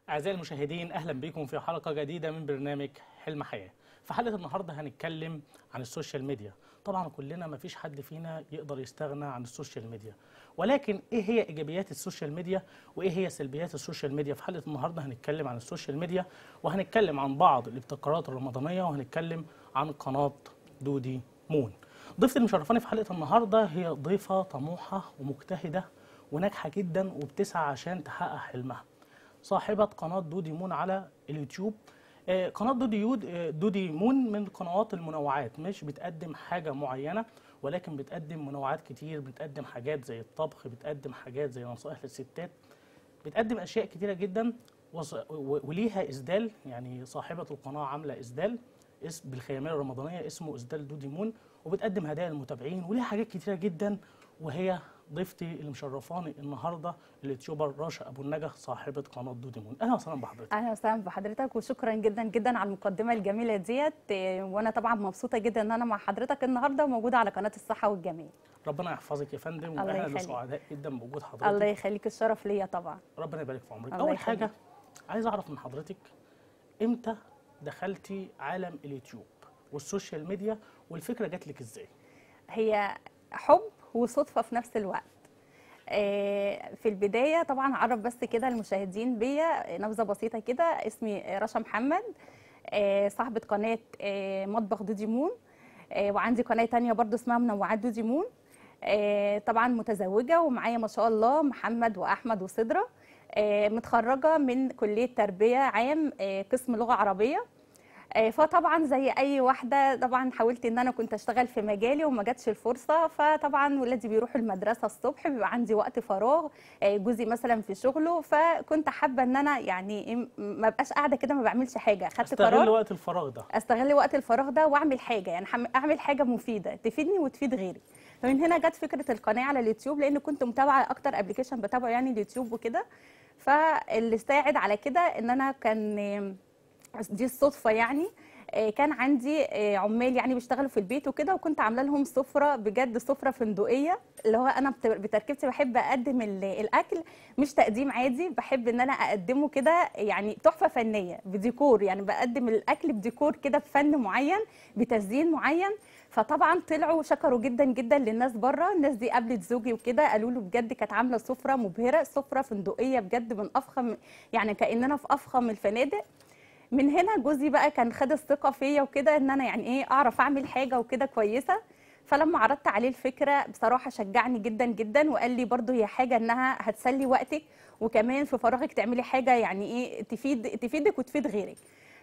أعزائي المشاهدين أهلا بكم في حلقة جديدة من برنامج حلم حياة في حلقة النهاردة هنتكلم عن السوشيال ميديا طبعا كلنا ما فيش حد فينا يقدر يستغنى عن السوشيال ميديا ولكن ايه هي ايجابيات السوشيال ميديا وايه هي سلبيات السوشيال ميديا في حلقة النهاردة هنتكلم عن السوشيال ميديا وهنتكلم عن بعض الابتكارات الرمضانية وهنتكلم عن قناة دودي مون ضيفتي المشرفاني في حلقة النهاردة هي ضيفة طموحة ومجتهدة وناجحة جدا وبتسعى عشان تحقق حلمها صاحبة قناة دودي مون على اليوتيوب آه، قناة دودي يود آه، دودي مون من القنوات المنوعات مش بتقدم حاجة معينة ولكن بتقدم منوعات كتير بتقدم حاجات زي الطبخ بتقدم حاجات زي نصائح للستات بتقدم أشياء كتيرة جدا وص- و- وليها إسدال يعني صاحبة القناة عاملة إسدال اسم بالخيامية الرمضانية اسمه إسدال دودي مون وبتقدم هدايا للمتابعين وليها حاجات كتيرة جدا وهي ضيفتي اللي مشرفاني النهارده اليوتيوبر رشا ابو النجا صاحبه قناه دودي مون اهلا وسهلا بحضرتك اهلا وسهلا بحضرتك وشكرا جدا جدا على المقدمه الجميله ديت إيه، وانا طبعا مبسوطه جدا ان انا مع حضرتك النهارده وموجوده على قناه الصحه والجمال ربنا يحفظك يا فندم الله واحنا يخليك. سعداء جدا بوجود حضرتك الله يخليك الشرف ليا طبعا ربنا يبارك في عمرك الله اول يخليك. حاجه عايز اعرف من حضرتك امتى دخلتي عالم اليوتيوب والسوشيال ميديا والفكره جات لك ازاي هي حب وصدفه في نفس الوقت آه، في البدايه طبعا اعرف بس كده المشاهدين بيا نبذه بسيطه كده اسمي رشا محمد آه، صاحبه قناه آه، مطبخ دودي مون آه، وعندي قناه تانية برضو اسمها منوعات دودي مون آه، طبعا متزوجه ومعايا ما شاء الله محمد واحمد وصدره آه، متخرجه من كليه تربيه عام آه، قسم لغه عربيه آه، فطبعا زي اي واحده طبعا حاولت ان انا كنت اشتغل في مجالي وما جاتش الفرصه فطبعا ولادي بيروحوا المدرسه الصبح بيبقى عندي وقت فراغ آه، جوزي مثلا في شغله فكنت حابه ان انا يعني إيه، م- ما بقاش قاعده كده ما بعملش حاجه خدت استغل قرار وقت الفراغ ده استغل وقت الفراغ ده واعمل حاجه يعني حم- اعمل حاجه مفيده تفيدني وتفيد غيري فمن هنا جت فكره القناه على اليوتيوب لان كنت متابعه اكتر ابلكيشن بتابعه يعني اليوتيوب وكده فاللي ساعد على كده ان انا كان دي الصدفه يعني آه، كان عندي آه، عمال يعني بيشتغلوا في البيت وكده وكنت عامله لهم سفره بجد سفره فندقيه اللي هو انا بت- بتركيبتي بحب اقدم ال- الاكل مش تقديم عادي بحب ان انا اقدمه كده يعني تحفه فنيه بديكور يعني بقدم الاكل بديكور كده بفن معين بتزيين معين فطبعا طلعوا شكروا جدا جدا للناس بره الناس دي قابلت زوجي وكده قالوا له بجد كانت عامله سفره مبهره سفره فندقيه بجد من افخم يعني كاننا في افخم الفنادق من هنا جوزي بقى كان خد الثقه فيا وكده ان انا يعني ايه اعرف اعمل حاجه وكده كويسه فلما عرضت عليه الفكره بصراحه شجعني جدا جدا وقال لي برضو هي حاجه انها هتسلي وقتك وكمان في فراغك تعملي حاجه يعني ايه تفيد تفيدك وتفيد غيرك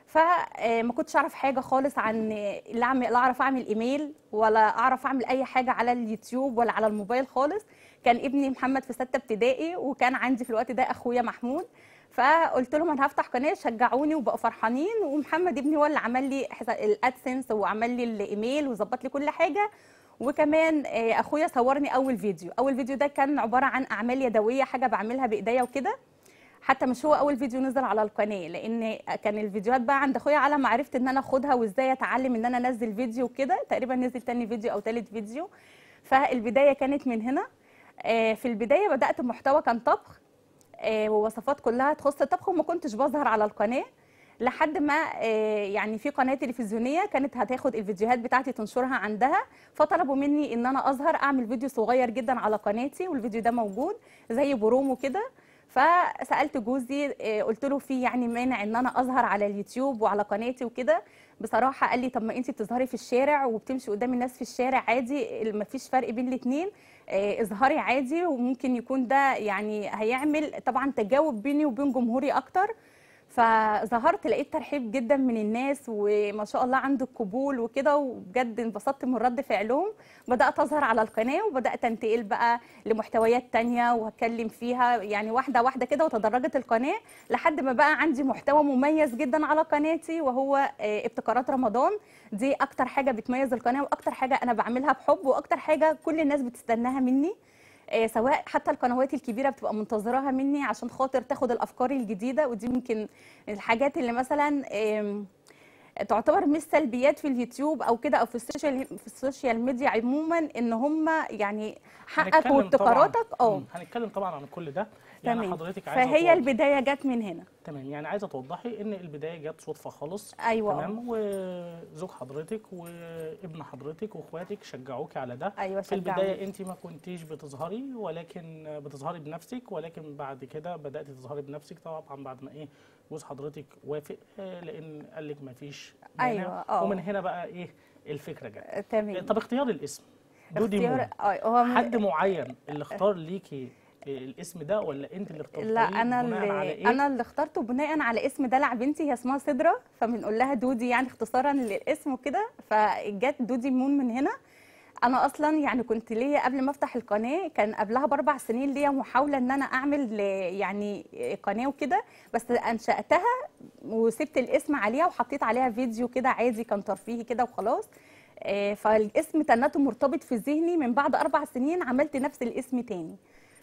فما كنتش اعرف حاجه خالص عن لا أعمل- لا اعرف اعمل ايميل ولا اعرف اعمل اي حاجه على اليوتيوب ولا على الموبايل خالص كان ابني محمد في سته ابتدائي وكان عندي في الوقت ده اخويا محمود فقلت لهم انا هفتح قناه شجعوني وبقوا فرحانين ومحمد ابني هو اللي عمل لي حساب الادسنس وعمل لي الايميل وظبط لي كل حاجه وكمان آه، اخويا صورني اول فيديو اول فيديو ده كان عباره عن اعمال يدويه حاجه بعملها بايديا وكده حتى مش هو اول فيديو نزل على القناه لان كان الفيديوهات بقى عند اخويا على ما عرفت ان انا اخدها وازاي اتعلم ان انا انزل فيديو وكده تقريبا نزل تاني فيديو او تالت فيديو فالبدايه كانت من هنا آه، في البدايه بدات بمحتوى كان طبخ آه، ووصفات كلها تخص الطبخ وما كنتش بظهر على القناه لحد ما آه، يعني في قناه تلفزيونيه كانت هتاخد الفيديوهات بتاعتي تنشرها عندها فطلبوا مني ان انا اظهر اعمل فيديو صغير جدا على قناتي والفيديو ده موجود زي برومو كده فسالت جوزي آه، قلت له في يعني مانع ان انا اظهر على اليوتيوب وعلى قناتي وكده بصراحه قال لي طب ما انت بتظهري في الشارع وبتمشي قدام الناس في الشارع عادي ما فيش فرق بين الاثنين اظهري عادي وممكن يكون ده يعني هيعمل طبعا تجاوب بيني وبين جمهوري اكتر فظهرت لقيت ترحيب جدا من الناس وما شاء الله عنده قبول وكده وبجد انبسطت من رد فعلهم بدات اظهر على القناه وبدات انتقل بقى لمحتويات تانية وهتكلم فيها يعني واحده واحده كده وتدرجت القناه لحد ما بقى عندي محتوى مميز جدا على قناتي وهو آه، ابتكارات رمضان دي اكتر حاجه بتميز القناه واكتر حاجه انا بعملها بحب واكتر حاجه كل الناس بتستناها مني آه، سواء حتى القنوات الكبيره بتبقى منتظراها مني عشان خاطر تاخد الافكار الجديده ودي يمكن الحاجات اللي مثلا آم، تعتبر مش سلبيات في اليوتيوب او كده او في السوشيال في السوشيال ميديا عموما ان هم يعني حقك هنتكلم وابتكاراتك طبعاً- اه مم، هنتكلم طبعا عن كل ده يعني تمام حضرتك عايزه فهي توضحي- البدايه جت من هنا تمام يعني عايزه توضحي ان البدايه جت صدفه خالص ايوه تمام وزوج حضرتك وابن حضرتك واخواتك شجعوكي على ده ايوه في شجعوني. البدايه انت ما كنتيش بتظهري ولكن بتظهري بنفسك ولكن بعد كده بداتي تظهري بنفسك طبعا بعد ما ايه جوز حضرتك وافق آه، لان قال لك ما فيش مانع أيوة، آه. ومن هنا بقى ايه الفكره جت تمام طب اختيار الاسم دودي مون اختيار اه هو م- حد معين اللي اختار ليكي الاسم ده ولا انت اللي اخترتيه لا انا بناء على اللي ايه انا اللي اخترته بناء على اسم دلع بنتي هي اسمها سدره فبنقول لها دودي يعني اختصارا للاسم وكده فجت دودي مون من هنا انا اصلا يعني كنت ليا قبل ما افتح القناه كان قبلها باربع سنين ليا محاوله ان انا اعمل آه، يعني قناه وكده بس انشاتها وسبت الاسم عليها وحطيت عليها فيديو كده عادي كان ترفيهي كده وخلاص آه، فالاسم تنته مرتبط في ذهني من بعد اربع سنين عملت نفس الاسم تاني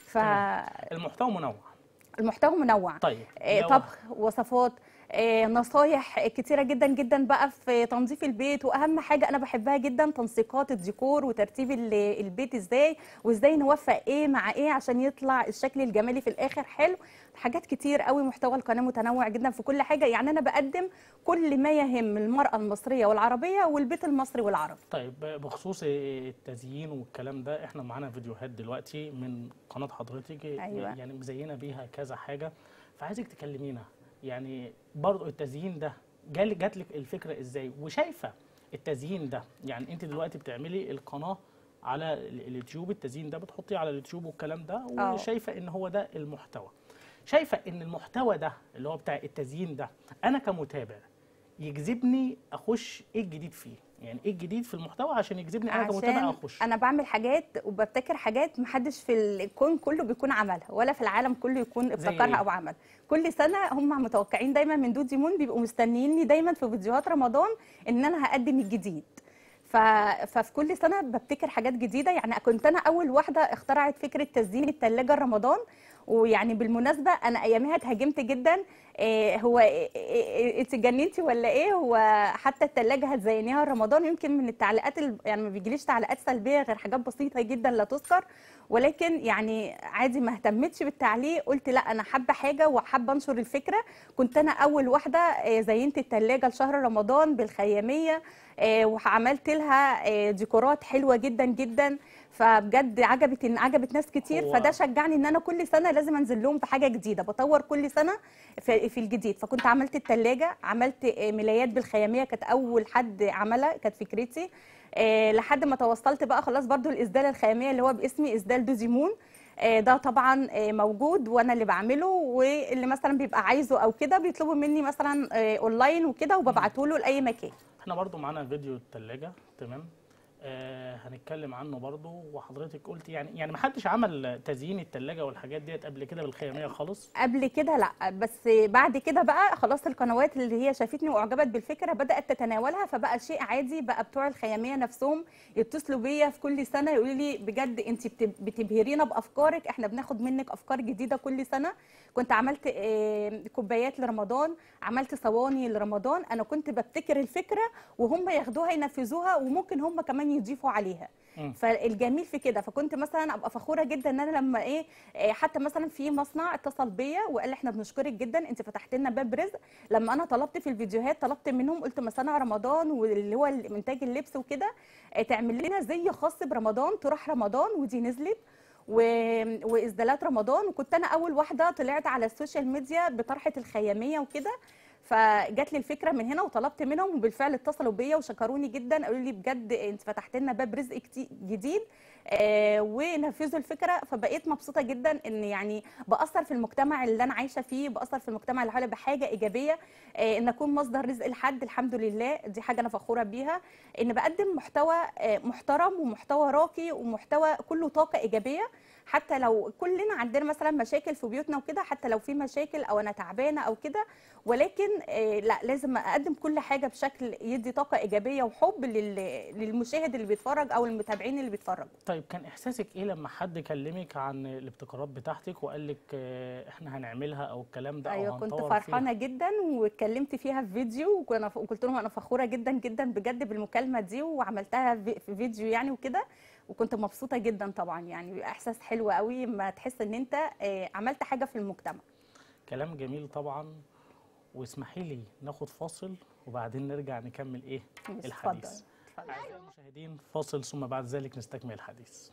المحتوى منوع فالمحتوى منوع طيب آه، لو- طبخ وصفات آه، نصايح كتيرة جدا جدا بقى في تنظيف البيت واهم حاجة انا بحبها جدا تنسيقات الديكور وترتيب ال- البيت ازاي وازاي نوفق ايه مع ايه عشان يطلع الشكل الجمالي في الاخر حلو حاجات كتير قوي محتوى القناة متنوع جدا في كل حاجة يعني انا بقدم كل ما يهم المرأة المصرية والعربية والبيت المصري والعربي طيب بخصوص التزيين والكلام ده احنا معانا فيديوهات دلوقتي من قناة حضرتك أيوة. يعني مزينة بيها كذا حاجة فعايزك تكلمينا يعني برضو التزيين ده جال جات لك الفكرة ازاي وشايفة التزيين ده يعني انت دلوقتي بتعملي القناة على ال- اليوتيوب التزيين ده بتحطيه على اليوتيوب والكلام ده آه. وشايفة ان هو ده المحتوى شايفة ان المحتوى ده اللي هو بتاع التزيين ده انا كمتابع يجذبني اخش ايه الجديد فيه يعني ايه الجديد في المحتوى عشان يجذبني انا كمتابع عشان اخش انا بعمل حاجات وببتكر حاجات محدش في الكون كله بيكون عملها ولا في العالم كله يكون ابتكرها إيه؟ او عمل كل سنه هم متوقعين دايما من دودي مون بيبقوا مستنييني دايما في فيديوهات رمضان ان انا هقدم الجديد ف... ففي كل سنه ببتكر حاجات جديده يعني كنت انا اول واحده اخترعت فكره تزيين الثلاجه رمضان ويعني بالمناسبه انا ايامها اتهاجمت جدا إيه هو إيه إيه انت اتجننتي ولا ايه هو حتى الثلاجه هتزينيها رمضان يمكن من التعليقات ال... يعني ما بيجيليش تعليقات سلبيه غير حاجات بسيطه جدا لا تذكر ولكن يعني عادي ما اهتمتش بالتعليق قلت لا انا حابه حاجه وحابه انشر الفكره كنت انا اول واحده آه، زينت الثلاجه لشهر رمضان بالخياميه آه، وعملت لها آه، ديكورات حلوه جدا جدا فبجد عجبت ان عجبت ناس كتير هو- فده شجعني ان انا كل سنه لازم انزل لهم بحاجه جديده بطور كل سنه في, في الجديد فكنت عملت الثلاجه عملت آه، ملايات بالخياميه كانت اول حد عملها كانت فكرتي آه، لحد ما توصلت بقى خلاص برضو الاسدال الخياميه اللي هو باسمي اسدال دوزيمون آه، ده طبعا آه، موجود وانا اللي بعمله واللي مثلا بيبقى عايزه او كده بيطلبوا مني مثلا آه، اونلاين وكده وببعته له لاي مكان احنا برضو معانا فيديو التلاجة تمام آه هنتكلم عنه برضو وحضرتك قلت يعني يعني ما حدش عمل تزيين التلاجة والحاجات ديت قبل كده بالخيامية خالص قبل كده لا بس بعد كده بقى خلاص القنوات اللي هي شافتني واعجبت بالفكره بدات تتناولها فبقى شيء عادي بقى بتوع الخياميه نفسهم يتصلوا بيا في كل سنه يقولوا لي بجد انت بت- بتبهرينا بافكارك احنا بناخد منك افكار جديده كل سنه كنت عملت آه، كوبايات لرمضان عملت صواني لرمضان انا كنت ببتكر الفكره وهم ياخدوها ينفذوها وممكن هم كمان يضيفوا عليها مم. فالجميل في كده فكنت مثلا ابقى فخوره جدا ان انا لما ايه آه، حتى مثلا في مصنع اتصل بيا وقال لي احنا بنشكرك جدا انت فتحت لنا باب رزق لما انا طلبت في الفيديوهات طلبت منهم قلت مصانع رمضان واللي هو انتاج اللبس وكده آه، تعمل لنا زي خاص برمضان طرح رمضان ودي نزلت و... واسدالات رمضان وكنت انا اول واحده طلعت على السوشيال ميديا بطرحه الخياميه وكده فجات لي الفكره من هنا وطلبت منهم وبالفعل اتصلوا بيا وشكروني جدا قالوا لي بجد انت فتحت لنا باب رزق كتي- جديد آه ونفذوا الفكره فبقيت مبسوطه جدا ان يعني باثر في المجتمع اللي انا عايشه فيه باثر في المجتمع اللي حواليا بحاجه ايجابيه آه ان اكون مصدر رزق لحد الحمد لله دي حاجه انا فخوره بيها ان بقدم محتوى آه محترم ومحتوى راقي ومحتوى كله طاقه ايجابيه حتى لو كلنا عندنا مثلا مشاكل في بيوتنا وكده حتى لو في مشاكل او انا تعبانه او كده ولكن آه، لا لازم اقدم كل حاجه بشكل يدي طاقه ايجابيه وحب لل- للمشاهد اللي بيتفرج او المتابعين اللي بيتفرجوا طيب كان احساسك ايه لما حد كلمك عن الابتكارات بتاعتك وقال لك آه احنا هنعملها او الكلام ده او ايوه كنت هنطور فرحانه جدا واتكلمت فيها في فيديو وأنا- وقلت لهم انا فخوره جدا جدا بجد بالمكالمه دي وعملتها في في فيديو يعني وكده وكنت مبسوطه جدا طبعا يعني بيبقى احساس حلو قوي لما تحس ان انت آه، عملت حاجه في المجتمع كلام جميل طبعا واسمحي لي ناخد فاصل وبعدين نرجع نكمل ايه ماشي، الحديث اتفضل اتفضل. أعزائي المشاهدين فاصل ثم بعد ذلك نستكمل الحديث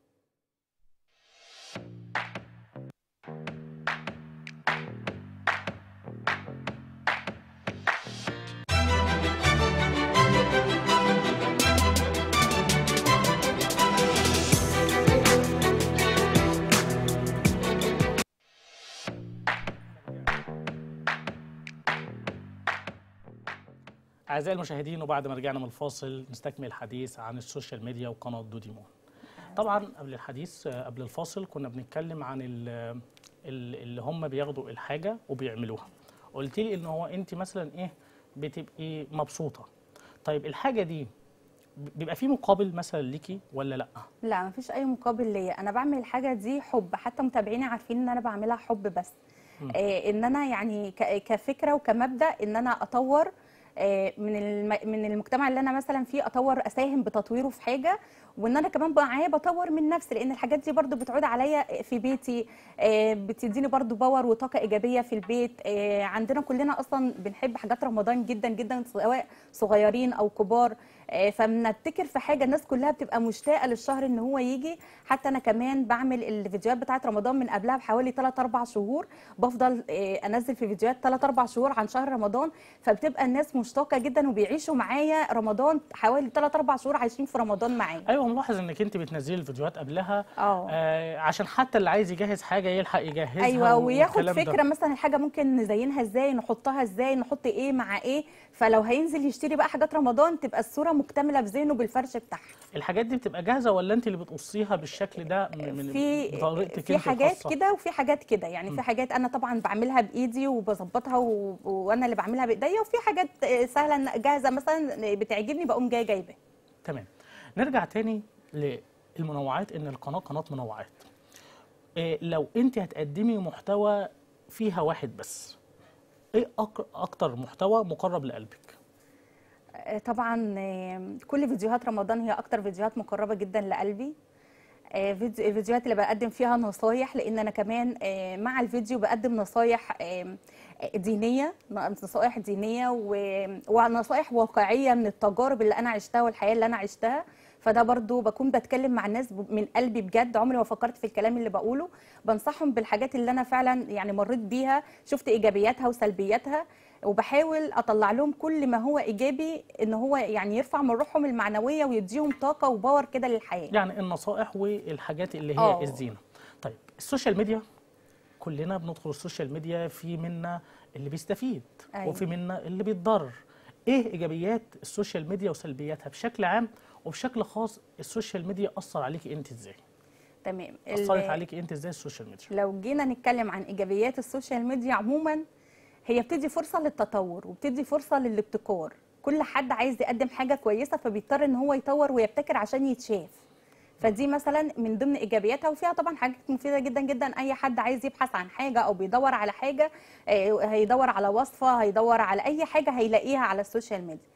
أعزائي المشاهدين وبعد ما رجعنا من الفاصل نستكمل الحديث عن السوشيال ميديا وقناة دوديمون طبعا قبل الحديث آه، قبل الفاصل كنا بنتكلم عن ال- ال- اللي هم بياخدوا الحاجة وبيعملوها قلت لي ان هو انت مثلا ايه بتبقي مبسوطة طيب الحاجة دي بيبقى في مقابل مثلا ليكي ولا لا لا مفيش اي مقابل ليا انا بعمل الحاجه دي حب حتى متابعيني عارفين ان انا بعملها حب بس آه ان انا يعني ك- كفكره وكمبدا ان انا اطور آه من الم- من المجتمع اللي انا مثلا فيه اطور اساهم بتطويره في حاجه وان انا كمان معايا بطور من نفسي لان الحاجات دي برضو بتعود عليا في بيتي آه بتديني برضو باور وطاقه ايجابيه في البيت آه عندنا كلنا اصلا بنحب حاجات رمضان جدا جدا سواء صغيرين او كبار آه، فبنبتكر في حاجه الناس كلها بتبقى مشتاقه للشهر ان هو يجي حتى انا كمان بعمل الفيديوهات بتاعه رمضان من قبلها بحوالي 3 4 شهور بفضل آه، انزل في فيديوهات 3 4 شهور عن شهر رمضان فبتبقى الناس مشتاقه جدا وبيعيشوا معايا رمضان حوالي 3 4 شهور عايشين في رمضان معايا ايوه ملاحظ انك انت بتنزلي الفيديوهات قبلها اه آه عشان حتى اللي عايز يجهز حاجة يلحق يجهزها ايوه وياخد والكلام ده. فكره مثلا الحاجه ممكن نزينها ازاي نحطها ازاي نحط ايه مع ايه فلو هينزل يشتري بقى حاجات رمضان تبقى الصوره مكتمله في ذهنه بالفرش بتاعها الحاجات دي بتبقى جاهزه ولا انت اللي بتقصيها بالشكل ده من من في بطريقتك في انت حاجات الخاصة؟ كده وفي حاجات كده يعني في حاجات انا طبعا بعملها بايدي وبظبطها و... وانا اللي بعملها بايديا وفي حاجات آه، سهله جاهزه مثلا بتعجبني بقوم جايه جايباها تمام نرجع تاني للمنوعات ان القناه قناه منوعات إيه لو انت هتقدمي محتوى فيها واحد بس ايه أك- اكتر محتوى مقرب لقلبك آه، طبعا آه، كل فيديوهات رمضان هي اكتر فيديوهات مقربه جدا لقلبي آه، فيديو- الفيديوهات اللي بقدم فيها نصايح لان انا كمان آه، مع الفيديو بقدم نصايح آه، دينيه نصائح دينيه و- ونصائح واقعيه من التجارب اللي انا عشتها والحياه اللي انا عشتها فده برضو بكون بتكلم مع الناس ب- من قلبي بجد عمري ما فكرت في الكلام اللي بقوله بنصحهم بالحاجات اللي انا فعلا يعني مريت بيها شفت ايجابياتها وسلبياتها وبحاول اطلع لهم كل ما هو ايجابي ان هو يعني يرفع من روحهم المعنويه ويديهم طاقه وباور كده للحياه يعني النصائح والحاجات اللي هي آه. الزينه طيب السوشيال ميديا كلنا بندخل السوشيال ميديا في منا اللي بيستفيد أيوة. وفي منا اللي بيتضرر ايه ايجابيات السوشيال ميديا وسلبياتها بشكل عام وبشكل خاص السوشيال ميديا اثر عليكي انت ازاي تمام اثرت ال- عليكي انت ازاي السوشيال ميديا لو جينا نتكلم عن ايجابيات السوشيال ميديا عموما هي بتدي فرصه للتطور وبتدي فرصه للابتكار كل حد عايز يقدم حاجه كويسه فبيضطر ان هو يطور ويبتكر عشان يتشاف فدي مثلا من ضمن ايجابياتها وفيها طبعا حاجات مفيده جدا جدا اي حد عايز يبحث عن حاجه او بيدور على حاجه آه، هيدور على وصفه هيدور على اي حاجه هيلاقيها على السوشيال ميديا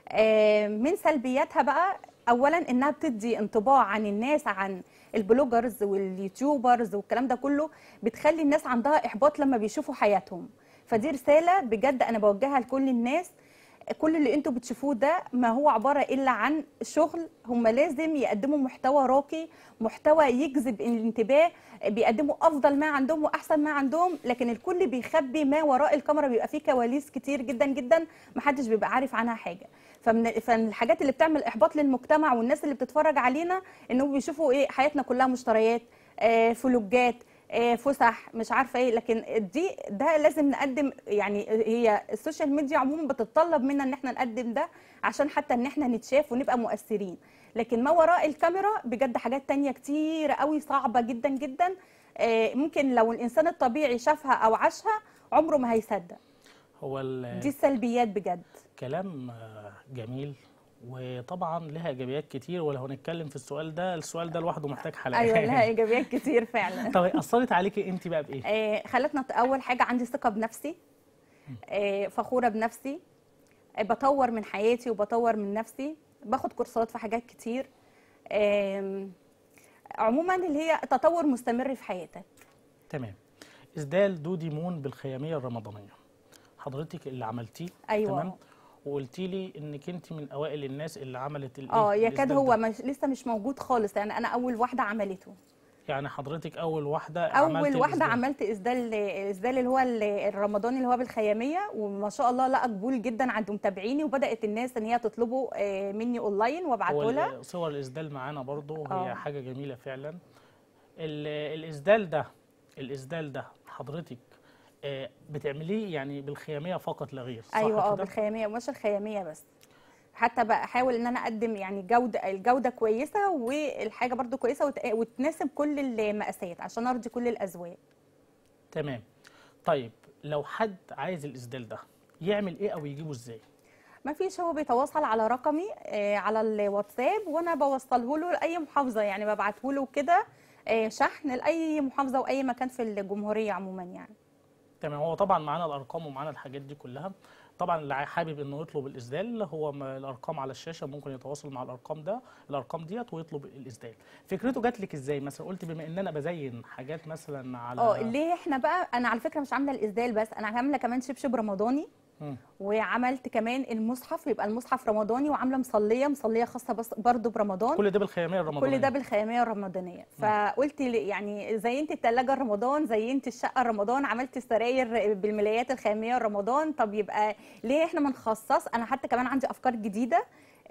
آه، من سلبياتها بقى اولا انها بتدي انطباع عن الناس عن البلوجرز واليوتيوبرز والكلام ده كله بتخلي الناس عندها احباط لما بيشوفوا حياتهم فدي رساله بجد انا بوجهها لكل الناس كل اللي انتوا بتشوفوه ده ما هو عباره الا عن شغل هم لازم يقدموا محتوى راقي محتوى يجذب الانتباه بيقدموا افضل ما عندهم واحسن ما عندهم لكن الكل بيخبي ما وراء الكاميرا بيبقى فيه كواليس كتير جدا جدا محدش بيبقى عارف عنها حاجه فمن فمن الحاجات اللي بتعمل احباط للمجتمع والناس اللي بتتفرج علينا انهم بيشوفوا ايه حياتنا كلها مشتريات آه فلوجات آه، فسح مش عارفه ايه لكن دي ده لازم نقدم يعني هي السوشيال ميديا عموما بتتطلب منا ان احنا نقدم ده عشان حتى ان احنا نتشاف ونبقى مؤثرين لكن ما وراء الكاميرا بجد حاجات تانية كتير قوي صعبه جدا جدا آه، ممكن لو الانسان الطبيعي شافها او عاشها عمره ما هيصدق هو دي السلبيات بجد الكلام آه، جميل وطبعا لها ايجابيات كتير ولو هنتكلم في السؤال ده السؤال ده لوحده محتاج حلقه ايوه لها ايجابيات كتير فعلا طب اثرت عليكي انت بقى بايه آه، خلتنا اول حاجه عندي ثقه بنفسي آه، فخوره بنفسي آه، بطور من حياتي وبطور من نفسي باخد كورسات في حاجات كتير آم، عموما اللي هي تطور مستمر في حياتك تمام اسدال دودي مون بالخياميه الرمضانيه حضرتك اللي عملتيه أيوة. تمام وقلتي لي انك انت من اوائل الناس اللي عملت الايه اه يكاد الإسدال هو ده. مش لسه مش موجود خالص يعني انا اول واحده عملته يعني حضرتك اول واحده اول عملت واحده الإسدال. عملت اسدال اسدال اللي هو ال- الرمضاني اللي هو بالخياميه وما شاء الله لقى قبول جدا عند متابعيني وبدات الناس ان هي تطلبه آه، مني اونلاين هو وابعته لها ال- صور الاسدال معانا برضو هي آه. حاجه جميله فعلا ال- الاسدال ده الاسدال ده حضرتك آه، بتعمليه يعني بالخياميه فقط لا غير صح ايوه اه كده؟ بالخياميه مش الخياميه بس حتى بقى احاول ان انا اقدم يعني جوده الجوده كويسه والحاجه برضو كويسه وت- وتناسب كل المقاسات عشان ارضي كل الاذواق تمام طيب لو حد عايز الاسدال ده يعمل ايه او يجيبه ازاي ما فيش هو بيتواصل على رقمي آه، على الواتساب وانا بوصله له لاي محافظه يعني ببعته له كده آه، شحن لاي محافظه واي مكان في الجمهوريه عموما يعني تمام هو طبعا معانا الارقام ومعانا الحاجات دي كلها طبعا اللي حابب انه يطلب الاسدال هو ما- الارقام على الشاشه ممكن يتواصل مع الارقام ده الارقام ديت ويطلب الاسدال فكرته جات لك ازاي مثلا قلت بما ان انا بزين حاجات مثلا على اه ليه احنا بقى انا على فكره مش عامله الاسدال بس انا عامله كمان شبشب رمضاني مم. وعملت كمان المصحف يبقى المصحف رمضاني وعامله مصليه مصليه خاصه بس برضو برمضان كل ده بالخياميه الرمضانيه كل ده بالخياميه الرمضانيه فقلت لي- يعني زينت الثلاجه رمضان زينت الشقه رمضان عملت السراير بالملايات الخياميه رمضان طب يبقى ليه احنا ما نخصص انا حتى كمان عندي افكار جديده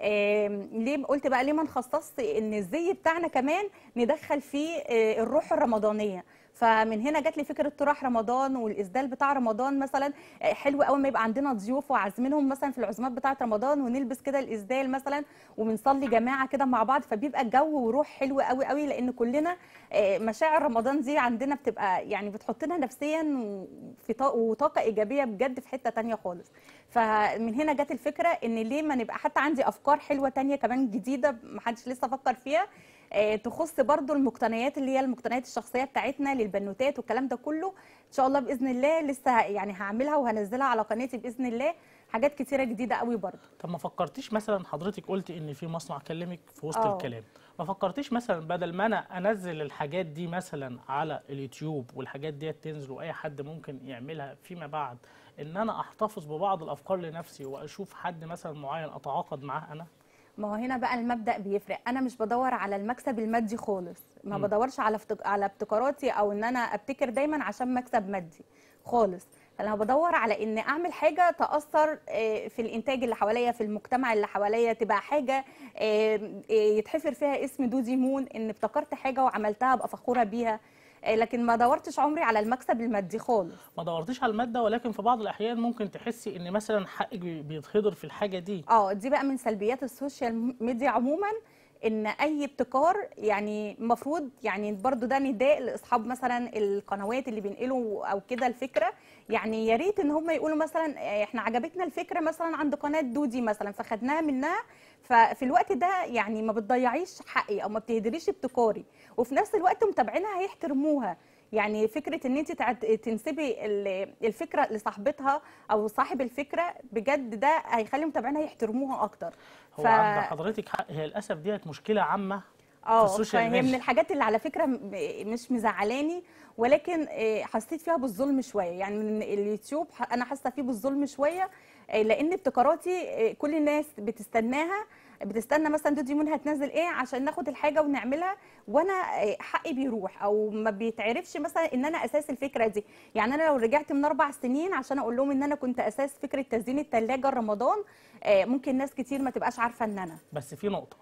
آم، ليه قلت بقى ليه ما نخصص ان الزي بتاعنا كمان ندخل فيه آه، الروح الرمضانيه فمن هنا جات لي فكره طرح رمضان والاسدال بتاع رمضان مثلا آه، حلو قوي ما يبقى عندنا ضيوف وعازمينهم مثلا في العزومات بتاعه رمضان ونلبس كده الاسدال مثلا وبنصلي جماعه كده مع بعض فبيبقى الجو وروح حلو قوي قوي لان كلنا آه، مشاعر رمضان دي عندنا بتبقى يعني بتحطنا نفسيا وفي طا- وطاقه ايجابيه بجد في حته تانية خالص فمن هنا جت الفكره ان ليه ما نبقى حتى عندي افكار حلوه تانية كمان جديده محدش لسه فكر فيها آه، تخص برضو المقتنيات اللي هي المقتنيات الشخصيه بتاعتنا للبنوتات والكلام ده كله ان شاء الله باذن الله لسه يعني هعملها وهنزلها على قناتي باذن الله حاجات كتيره جديده قوي برضو طب ما فكرتيش مثلا حضرتك قلتي ان في مصنع كلمك في وسط آه. الكلام ما فكرتيش مثلا بدل ما انا انزل الحاجات دي مثلا على اليوتيوب والحاجات دي تنزل واي حد ممكن يعملها فيما بعد ان انا احتفظ ببعض الافكار لنفسي واشوف حد مثلا معين اتعاقد معاه انا ما هو هنا بقى المبدأ بيفرق انا مش بدور على المكسب المادي خالص ما مم. بدورش على افتك... على ابتكاراتي او ان انا ابتكر دايما عشان مكسب مادي خالص فانا بدور على ان اعمل حاجه تاثر آه، في الانتاج اللي حواليا في المجتمع اللي حواليا تبقى حاجه آه، آه، يتحفر فيها اسم دوزي مون ان ابتكرت حاجه وعملتها ابقى فخوره بيها آه، لكن ما دورتش عمري على المكسب المادي خالص ما دورتيش على الماده ولكن في بعض الاحيان ممكن تحسي ان مثلا حقك بي- بيتهدر في الحاجه دي اه دي بقى من سلبيات السوشيال ميديا عموما ان اي ابتكار يعني المفروض يعني برضو ده نداء لاصحاب مثلا القنوات اللي بينقلوا او كده الفكره يعني يا ريت ان هم يقولوا مثلا آه، احنا عجبتنا الفكره مثلا عند قناه دودي مثلا فخدناها منها ففي الوقت ده يعني ما بتضيعيش حقي او ما بتهدريش ابتكاري وفي نفس الوقت متابعينها هيحترموها يعني فكره ان انت تعت- تنسبي ال- الفكره لصاحبتها او صاحب الفكره بجد ده هيخلي متابعينها يحترموها اكتر هو عند حضرتك حق هي للاسف ديت مشكله عامه اه السوشيال فهي ميديا. من الحاجات اللي على فكره م- مش مزعلاني ولكن آه، حسيت فيها بالظلم شويه يعني من اليوتيوب ح- انا حاسه فيه بالظلم شويه آه، لان ابتكاراتي آه، كل الناس بتستناها بتستنى مثلا دودي مون هتنزل ايه عشان ناخد الحاجه ونعملها وانا آه، حقي بيروح او ما بيتعرفش مثلا ان انا اساس الفكره دي يعني انا لو رجعت من اربع سنين عشان اقول لهم ان انا كنت اساس فكره تزيين الثلاجه رمضان آه، ممكن ناس كتير ما تبقاش عارفه ان انا بس في نقطه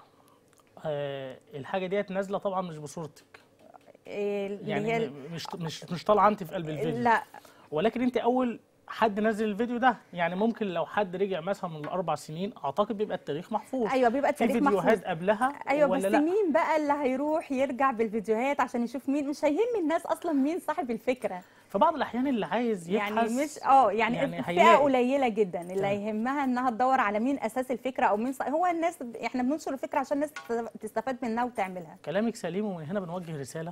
آه الحاجه ديت نازله طبعا مش بصورتك آه، اللي يعني هي م- مش مش مش طالعه انت في قلب الفيديو لا ولكن انت اول حد نزل الفيديو ده يعني ممكن لو حد رجع مثلا من اربع سنين اعتقد بيبقى التاريخ محفوظ ايوه بيبقى في التاريخ فيديوهات محفوظ قبلها ايوه ولا بس لا مين بقى اللي هيروح يرجع بالفيديوهات عشان يشوف مين مش هيهم الناس اصلا مين صاحب الفكره في بعض الاحيان اللي عايز يبحث يعني مش اه يعني, يعني يعني فئه هيلاقي. قليله جدا اللي تمام. يهمها انها تدور على مين اساس الفكره او مين ص... هو الناس احنا بننشر الفكره عشان الناس تستف- تستفاد منها وتعملها كلامك سليم ومن هنا بنوجه رساله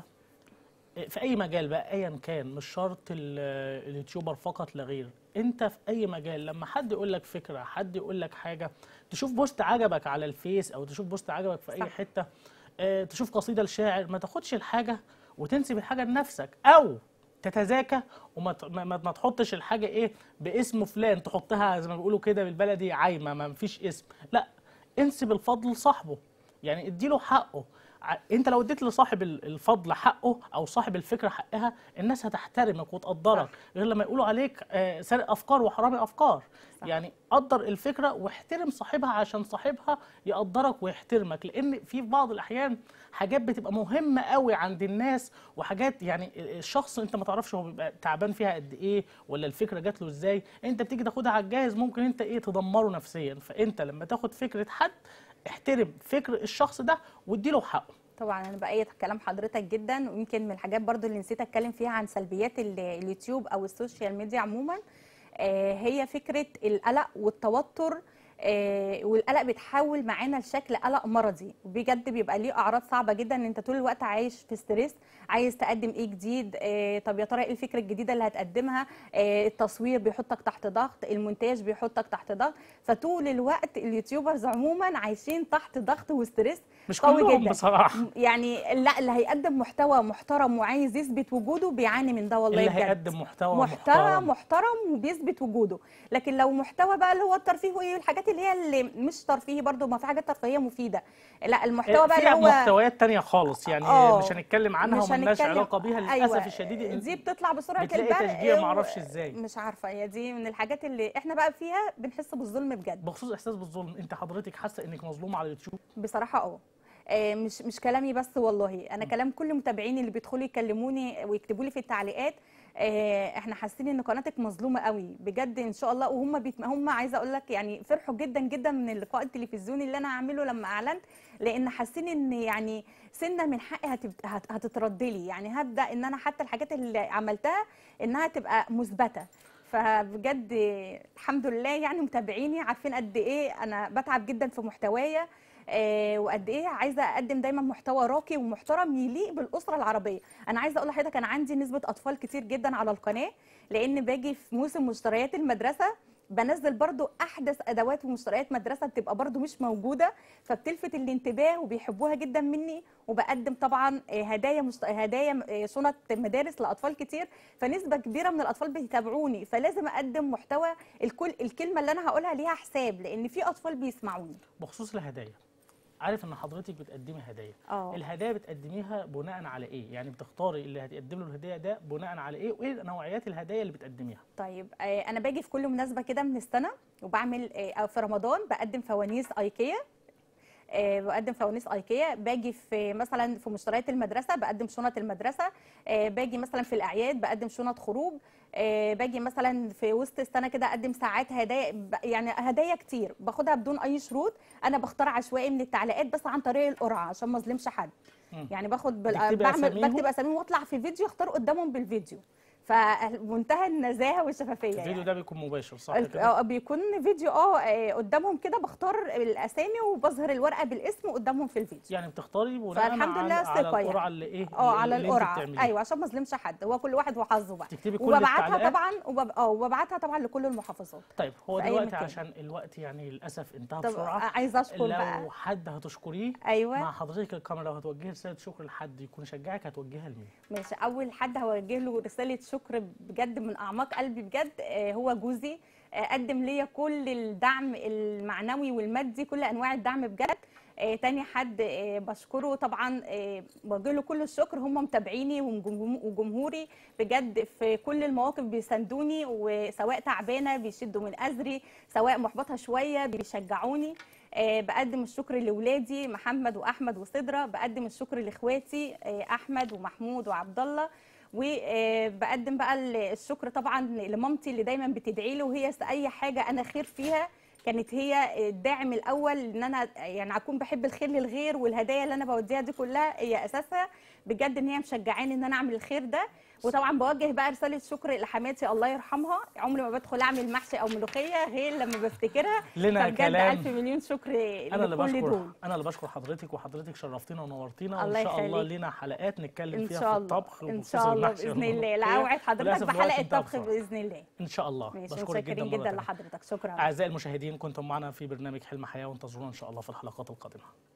في اي مجال بقى ايا كان مش شرط ال- اليوتيوبر فقط لا غير انت في اي مجال لما حد يقول لك فكره حد يقول لك حاجه تشوف بوست عجبك على الفيس او تشوف بوست عجبك في اي صح. حته آه، تشوف قصيده لشاعر ما تاخدش الحاجه وتنسب الحاجه لنفسك او تتذاكى وما ت- ما, ما ما تحطش الحاجه ايه باسم فلان تحطها زي ما بيقولوا كده بالبلدي عايمه ما فيش اسم لا انسب الفضل لصاحبه يعني اديله حقه ع- انت لو اديت لصاحب ال- الفضل حقه او صاحب الفكره حقها الناس هتحترمك وتقدرك غير لما يقولوا عليك آه، سارق افكار وحرامي افكار صح. يعني قدر الفكره واحترم صاحبها عشان صاحبها يقدرك ويحترمك لان في بعض الاحيان حاجات بتبقى مهمه قوي عند الناس وحاجات يعني الشخص انت ما تعرفش هو بيبقى تعبان فيها قد ايه ولا الفكره جات له ازاي انت بتيجي تاخدها على الجاهز ممكن انت ايه تدمره نفسيا فانت لما تاخد فكره حد احترم فكر الشخص ده واديله حقه طبعا انا بايد كلام حضرتك جدا ويمكن من الحاجات برضو اللي نسيت اتكلم فيها عن سلبيات ال- اليوتيوب او السوشيال ميديا عموما آه، هي فكره القلق والتوتر آه، والقلق بيتحول معانا لشكل قلق مرضي وبجد بيبقى ليه اعراض صعبه جدا ان انت طول الوقت عايش في ستريس عايز تقدم ايه جديد آه، طب يا ترى ايه الفكره الجديده اللي هتقدمها آه، التصوير بيحطك تحت ضغط المونتاج بيحطك تحت ضغط فطول الوقت اليوتيوبرز عموما عايشين تحت ضغط وستريس مش قوي كلهم جدا. بصراحه يعني لا اللي هيقدم محتوى محترم وعايز يثبت وجوده بيعاني من ده والله اللي بجد هيقدم محتوى محتوى محترم محترم وبيثبت وجوده لكن لو محتوى بقى اللي هو الترفيهي والحاجات اللي هي اللي مش ترفيهي برضو ما في حاجات ترفيهيه مفيده لا المحتوى بقى فيها اللي هو محتويات تانية خالص يعني آه. مش هنتكلم عنها مش وملناش هنتكلم- علاقة بيها للأسف أيوة، الشديد إن دي بتطلع بسرعه بتلاقي البرق تشجيع و- معرفش إزاي. مش عارفه هي دي من الحاجات اللي احنا بقى فيها بنحس بالظلم بجد بخصوص إحساس بالظلم أنت حضرتك حاسة إنك مظلومة على اليوتيوب بصراحة اه آه، مش مش كلامي بس والله انا كلام كل متابعيني اللي بيدخلوا يكلموني ويكتبوا لي في التعليقات آه، احنا حاسين ان قناتك مظلومه قوي بجد ان شاء الله وهم بيت... هم عايزه اقول لك يعني فرحوا جدا جدا من اللقاء التلفزيوني اللي انا هعمله لما اعلنت لان حاسين ان يعني سنه من حقي هتب... هت... هتترد لي يعني هبدا ان انا حتى الحاجات اللي عملتها انها تبقى مثبته فبجد الحمد لله يعني متابعيني عارفين قد ايه انا بتعب جدا في محتوايا آه، وقد ايه عايزه اقدم دايما محتوى راقي ومحترم يليق بالاسره العربيه انا عايزه اقول لحضرتك انا عندي نسبه اطفال كتير جدا على القناه لان باجي في موسم مشتريات المدرسه بنزل برضو احدث ادوات ومشتريات مدرسه بتبقى برضو مش موجوده فبتلفت الانتباه وبيحبوها جدا مني وبقدم طبعا آه، هدايا مشت... هدايا آه، شنط مدارس لاطفال كتير فنسبه كبيره من الاطفال بيتابعوني فلازم اقدم محتوى الكل الكلمه اللي انا هقولها ليها حساب لان في اطفال بيسمعوني بخصوص الهدايا عارف ان حضرتك بتقدمي هدايا اه الهدايا بتقدميها بناء على ايه يعني بتختاري اللي هتقدم له الهديه ده بناء على ايه وايه نوعيات الهدايا اللي بتقدميها طيب آه، انا باجي في كل مناسبه كده من السنه وبعمل آه، أو في رمضان بقدم فوانيس ايكيا آه، بقدم فوانيس ايكيا باجي في مثلا في مشتريات المدرسه بقدم شنط المدرسه آه، باجي مثلا في الاعياد بقدم شنط خروج آه، باجي مثلا في وسط السنه كده اقدم ساعات هدايا ب- يعني هدايا كتير باخدها بدون اي شروط انا بختار عشوائي من التعليقات بس عن طريق القرعه عشان ما اظلمش حد مم. يعني باخد بال... بتكتبي بعمل أساميهم؟ بكتب اساميهم واطلع في فيديو اختار قدامهم بالفيديو فمنتهى النزاهه والشفافيه الفيديو يعني. ده بيكون مباشر صح الف- كده اه بيكون فيديو اه آه، قدامهم كده بختار الاسامي وبظهر الورقه بالاسم قدامهم في الفيديو يعني بتختاري بناء فالحمد على لله على ثقة القرعه يعني. اللي ايه اه اللي- على اللي انت القرعه بتعمليها. ايوه عشان ما اظلمش حد هو كل واحد وحظه بقى تكتبي كل وببعتها التعليقات؟ طبعا وبب... اه وببعتها طبعا لكل المحافظات طيب هو في أي دلوقتي مكان. عشان الوقت يعني للاسف انتهى طب بسرعه عايزه اشكر بقى لو حد هتشكريه ايوه مع حضرتك الكاميرا لو هتوجهي رساله شكر لحد يكون يشجعك هتوجهها لمين؟ ماشي اول حد هوجه له رساله شكر بجد من اعماق قلبي بجد آه، هو جوزي آه، قدم ليا كل الدعم المعنوي والمادي كل انواع الدعم بجد آه، تاني حد آه، بشكره طبعا آه، بوجه له كل الشكر هم متابعيني ومجم- وجمهوري بجد في كل المواقف بيساندوني وسواء تعبانه بيشدوا من ازري سواء محبطه شويه بيشجعوني آه، بقدم الشكر لاولادي محمد واحمد وصدره بقدم الشكر لاخواتي آه، احمد ومحمود وعبد الله وبقدم بقى ال- الشكر طبعا لمامتي اللي دايما بتدعي له وهي س- اي حاجه انا خير فيها كانت هي الداعم الاول ان انا يعني اكون بحب الخير للغير والهدايا اللي انا بوديها دي كلها هي اساسها بجد ان هي مشجعاني ان انا اعمل الخير ده وطبعا بوجه بقى رساله شكر لحماتي الله يرحمها عمري ما بدخل اعمل محشي او ملوخيه غير لما بفتكرها لنا فبجد كلام الف مليون شكر انا اللي لكل بشكر دول انا اللي بشكر حضرتك وحضرتك شرفتينا ونورتينا الله وان شاء الله يخليك. لينا حلقات نتكلم ان فيها شاء في الله الطبخ ان وبخصوص شاء الله المحشي باذن الله والملوخية. لا اوعد حضرتك وللأسف الوقت بحلقه انتهى طبخ بسرعة. باذن الله ان شاء الله ماشي بشكرك جدا متشكرين مرة جدا تانية. لحضرتك شكرا اعزائي المشاهدين كنتم معنا في برنامج حلم حياه وانتظرونا ان شاء الله في الحلقات القادمه